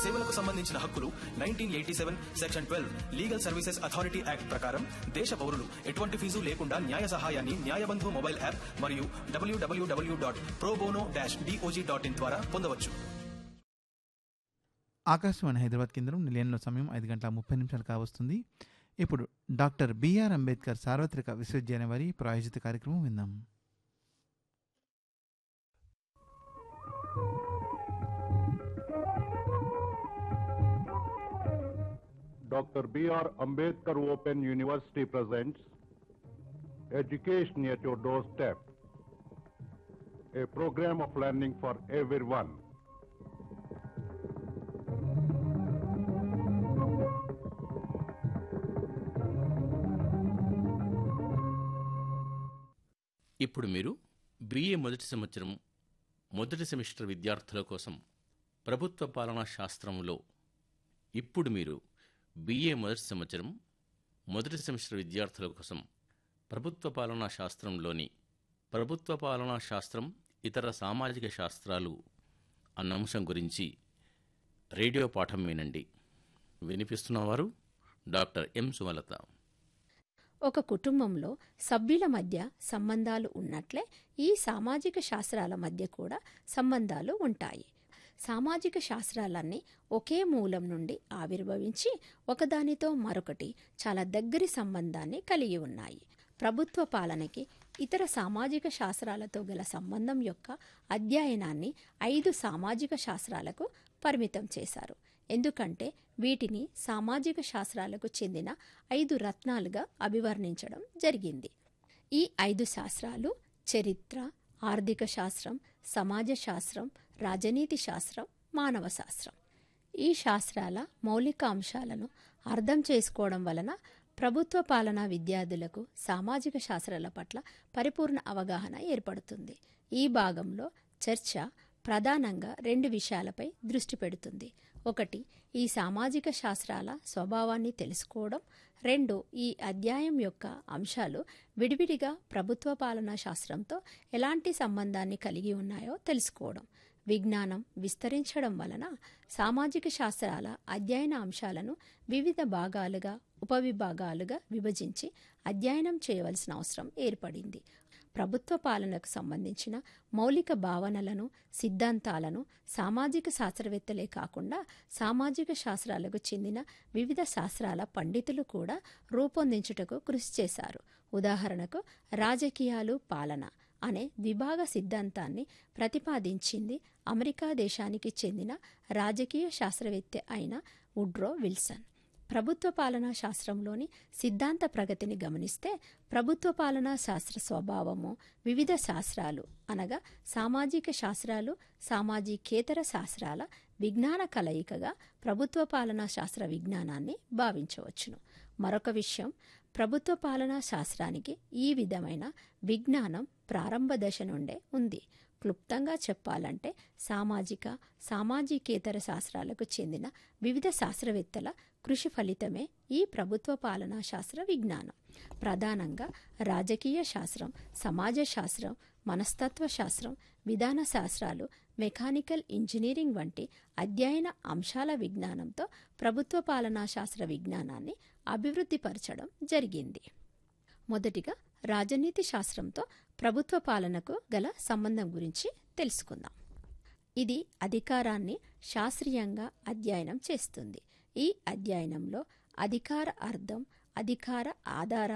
సేవలకు సంబంధించిన హక్కులు nineteen eighty seven section twelve legal services authority act ప్రకారం దేశ పౌరులు ఎటువంటి ఫీజు లేకుండా న్యాయ సహాయాన్ని న్యాయబంధు మొబైల్ యాప్ మరియు WWW dot pro bono dash DOJ dot in ద్వారా పొందవచ్చు ఆకాశవాణి హైదరాబాద్ కేంద్రం నిలయంలో సమయం ఐదు గంటల ముప్పై నిమిషాలు కావస్తుంది ఇప్పుడు డాక్టర్ బిఆర్ అంబేద్కర్ సార్వత్రిక విశ్వవిద్యాలయం వారి ప్రాయోజిత కార్యక్రమం విందాం Dr. B.R. Ambedkar Open University presents Education at Your Doorstep, a program of learning for everyone. ఇప్పుడు మీరు బిఏ మొదటి సంవత్సరం మొదటి సెమిస్టర్ విద్యార్థుల కోసం ప్రభుత్వ పాలనా శాస్త్రంలో ఇప్పుడు మీరు బిఏ మొదటి సంవత్సరం మొదటి సెమిస్టర్ విద్యార్థుల కోసం ప్రభుత్వ పాలనా శాస్త్రంలోని ప్రభుత్వ పాలనా శాస్త్రం ఇతర సామాజిక శాస్త్రాలు అన్న అంశం గురించి రేడియో పాఠం వినండి వినిపిస్తున్నవారు డాక్టర్ ఎం సుమలత ఒక కుటుంబంలో సభ్యుల మధ్య సంబంధాలు ఉన్నట్లే ఈ సామాజిక శాస్త్రాల మధ్య కూడా సంబంధాలు ఉంటాయి సామాజిక శాస్త్రాలన్నీ ఒకే మూలం నుండి ఆవిర్భవించి ఒకదానితో మరొకటి చాలా దగ్గరి సంబంధాన్ని కలిగి ఉన్నాయి ప్రభుత్వ పాలనకి ఇతర సామాజిక శాస్త్రాలతో గల సంబంధం యొక్క అధ్యయనాన్ని ఐదు సామాజిక శాస్త్రాలకు పరిమితం చేశారు ఎందుకంటే వీటిని సామాజిక శాస్త్రాలకు చెందిన ఐదు రత్నాలుగా అభివర్ణించడం జరిగింది ఈ ఐదు శాస్త్రాలు చరిత్ర ఆర్థిక శాస్త్రం సమాజ శాస్త్రం రాజనీతి శాస్త్రం మానవ శాస్త్రం ఈ శాస్త్రాల మౌలిక అంశాలను అర్థం చేసుకోవడం వలన ప్రభుత్వ పాలనా విద్యార్థులకు సామాజిక శాస్త్రాల పట్ల పరిపూర్ణ అవగాహన ఏర్పడుతుంది ఈ భాగంలో చర్చ ప్రధానంగా రెండు విషయాలపై దృష్టి పెడుతుంది ఒకటి ఈ సామాజిక శాస్త్రాల స్వభావాన్ని తెలుసుకోవడం రెండు ఈ అధ్యాయం యొక్క అంశాలు విడివిడిగా ప్రభుత్వ పాలనా శాస్త్రంతో ఎలాంటి సంబంధాన్ని కలిగి ఉన్నాయో తెలుసుకోవడం విజ్ఞానం విస్తరించడం వలన సామాజిక శాస్త్రాల అధ్యయన అంశాలను వివిధ భాగాలుగా ఉపవిభాగాలుగా విభజించి అధ్యయనం చేయవలసిన అవసరం ఏర్పడింది ప్రభుత్వ పాలనకు సంబంధించిన మౌలిక భావనలను సిద్ధాంతాలను సామాజిక శాస్త్రవేత్తలే కాకుండా సామాజిక శాస్త్రాలకు చెందిన వివిధ శాస్త్రాల పండితులు కూడా రూపొందించుటకు కృషి చేశారు ఉదాహరణకు రాజకీయాలు పాలన అనే ద్విభాగ సిద్ధాంతాన్ని ప్రతిపాదించింది అమెరికా దేశానికి చెందిన రాజకీయ శాస్త్రవేత్త అయిన వుడ్రో విల్సన్ ప్రభుత్వ పాలనా శాస్త్రంలోని సిద్ధాంత ప్రగతిని గమనిస్తే ప్రభుత్వ పాలనా శాస్త్ర స్వభావము వివిధ శాస్త్రాలు అనగా సామాజిక శాస్త్రాలు సామాజికేతర శాస్త్రాల విజ్ఞాన కలయికగా ప్రభుత్వ పాలనా శాస్త్ర విజ్ఞానాన్ని భావించవచ్చును మరొక విషయం ప్రభుత్వ పాలనా శాస్త్రానికి ఈ విధమైన విజ్ఞానం ప్రారంభ దశ నుండే ఉంది క్లుప్తంగా చెప్పాలంటే సామాజిక సామాజికేతర శాస్త్రాలకు చెందిన వివిధ శాస్త్రవేత్తల కృషి ఫలితమే ఈ ప్రభుత్వ పాలనా శాస్త్ర విజ్ఞానం ప్రధానంగా రాజకీయ శాస్త్రం సమాజ శాస్త్రం మనస్తత్వ శాస్త్రం విధాన శాస్త్రాలు మెకానికల్ ఇంజనీరింగ్ వంటి అధ్యయన అంశాల విజ్ఞానంతో ప్రభుత్వ పాలనా శాస్త్ర విజ్ఞానాన్ని అభివృద్ధిపరచడం జరిగింది మొదటిగా రాజనీతి శాస్త్రంతో ప్రభుత్వ పాలనకు గల సంబంధం గురించి తెలుసుకుందాం ఇది అధికారాన్ని శాస్త్రీయంగా అధ్యయనం చేస్తుంది ఈ అధ్యయనంలో అధికార అర్థం అధికార ఆధార